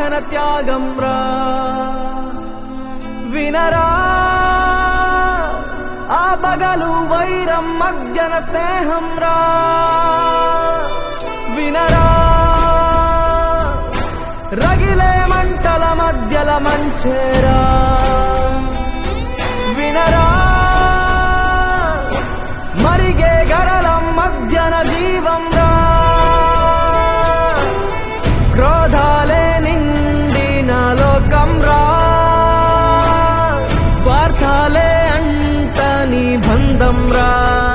మధ్యన త్యాగం రా వినరా ఆ పగలు వైరం మధ్యన స్నేహం రా వినరా రగిలే మంటల మధ్యల మంచేరా వినరా మరిగే గరళం మధ్యన జీవం రా క్రోధాలే నిండిన లోకం రా స్వార్థాలే అంటని బంధం రా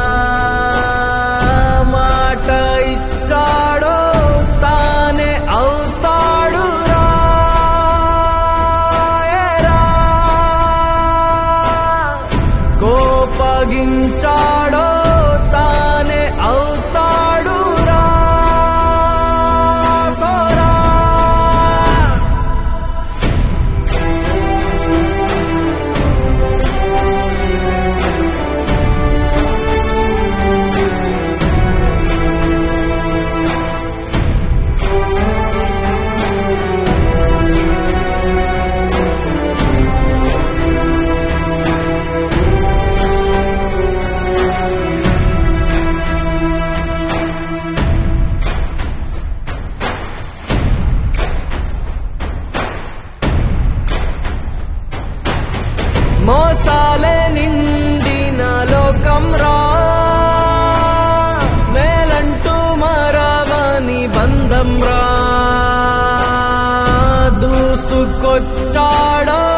మాట ఇచ్చాడో తానే అవుతాడు రా ఏరా. కోపగించాడో తానే అవుతాడు రా సోరా మోసాలే నిండిన లోకం రా మేలంటూ మరవని బంధం రా దూసుకొచ్చాడో